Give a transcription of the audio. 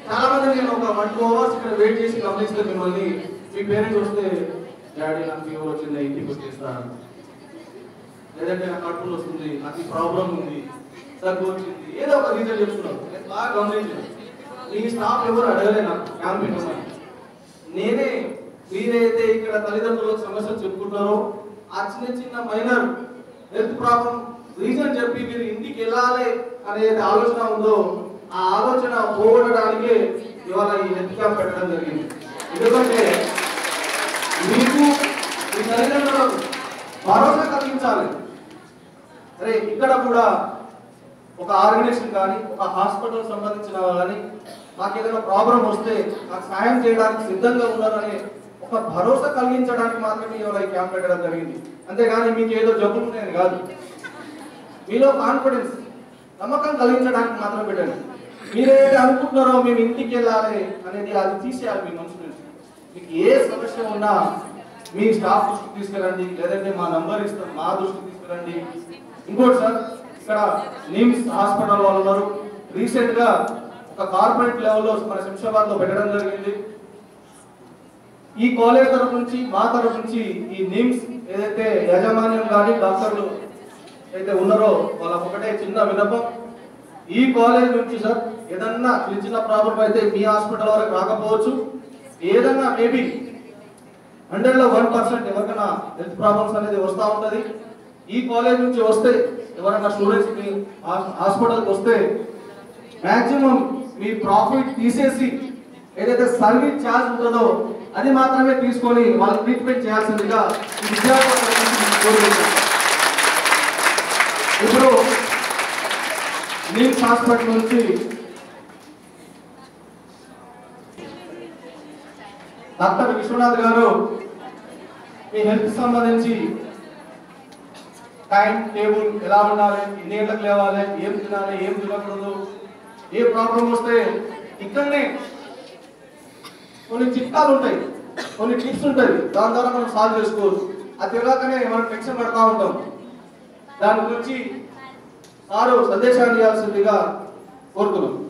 చాలా మంది నేను ఒక వన్ టూ అవర్స్ ఇక్కడ వెయిట్ చేసి గమనిస్తే మిమ్మల్ని మీ పేరెంట్స్ వస్తే డాడీ నాకు ఫీవర్ వచ్చింది ఇంటికి వచ్చేస్తాను లేదంటే నాకు కడుపులు వస్తుంది నాకు ఈ ప్రాబ్లం ఉంది దగ్గు వచ్చింది ఏదో ఒక రీజన్ చెప్తున్నాను నేను బాగా గమనించాను మీ స్టాఫ్ ఎవరు అడగలే నాకు క్యాంప్ పెట్టమని నేనే మీరైతే ఇక్కడ తల్లిదండ్రులకు సమస్యలు చెప్పుకుంటారో ఆ చిన్న చిన్న మైనర్ హెల్త్ ప్రాబ్లం రీజన్ చెప్పి మీరు ఇంటికి వెళ్ళాలి అనేది ఆలోచన ఉందో ఆ ఆలోచన పోగొట్టడానికే ఇవాళ ఈ హెల్త్ క్యాంప్ పెట్టడం జరిగింది ఎందుకంటే మీకు మీ తల్లిదండ్రులకు భరోసా కలిగించాలి అరే ఇక్కడ కూడా ఒక ఆర్గనైజేషన్ కానీ ఒక హాస్పిటల్ సంబంధించిన కానీ నాకు ఏదైనా ప్రాబ్లం వస్తే నాకు సాయం చేయడానికి సిద్ధంగా ఉన్నారని ఒక భరోసా కలిగించడానికి మాత్రమే ఇవాళ ఈ క్యాంప్ పెట్టడం జరిగింది అంతేగాని మీకు ఏదో జబ్బులు ఉన్నాయని కాదు మీలో కాన్ఫిడెన్స్ నమ్మకం కలిగించడానికి మాత్రం పెట్టండి మీరేదైతే అనుకుంటున్నారో మేము ఇంటికి వెళ్ళాలి అనేది అది తీసేయాలి మీ మనసు నుంచి మీకు ఏ సమస్య ఉన్నా మీ స్టాఫ్ దృష్టికి తీసుకెళ్ళండి లేదంటే మా నంబర్ ఇస్తాం మా దృష్టికి తీసుకెళ్ళండి ఇంకోటి సార్ ఇక్కడ నిమ్స్ హాస్పిటల్ వాళ్ళు ఉన్నారు రీసెంట్ గా ఒక కార్పొరేట్ లెవెల్లో మన శంషాబాద్ లో పెట్టడం జరిగింది ఈ కాలేజ్ తరఫు నుంచి మా తరఫు నుంచి ఈ నిమ్స్ ఏదైతే యాజమాన్యం కానీ డాక్టర్లు అయితే ఉన్నారో వాళ్ళకు ఒకటే చిన్న విన్నపం ఈ కాలేజ్ నుంచి సార్ ఏదన్నా చిన్న చిన్న ప్రాబ్లం అయితే మీ హాస్పిటల్ వరకు రాకపోవచ్చు ఏదన్నా మేబీ హండ్రెడ్ లో వన్ పర్సెంట్ ఎవరికైనా హెల్త్ ప్రాబ్లమ్స్ అనేది వస్తూ ఉంటది ఈ కాలేజ్ నుంచి వస్తే ఎవరైనా స్టూడెంట్స్ మీ హాస్పిటల్కి వస్తే మాక్సిమం మీ ప్రాఫిట్ తీసేసి ఏదైతే సర్వీస్ ఛార్జ్ ఉంటుందో అది మాత్రమే తీసుకొని వాళ్ళ ట్రీట్మెంట్ చేయాల్సిందిగా ఈ విద్యార్థుల నుంచి కోరుకుంటున్నాను. ఇప్పుడు నిమ్స్ హాస్పిటల్ నుంచి డాక్టర్ విశ్వనాథ్ గారు మీ హెల్త్ సంబంధించి టైం టేబుల్ ఎలా ఉండాలి ఎన్ని గంటలకు లేవాలి ఏం తినాలి ఏం తినకూడదు ఏ ప్రాబ్లం వస్తే ఇక్కడనే కొన్ని చిట్కాలు ఉంటాయి కొన్ని టిప్స్ ఉంటాయి దాని ద్వారా మనం సాల్వ్ చేసుకోవచ్చు అది తెలియకనే మనం టెన్షన్ పడతా ఉంటాం దాని గురించి సారు సందేశాన్ని ఇవ్వాల్సిందిగా కోరుతున్నాం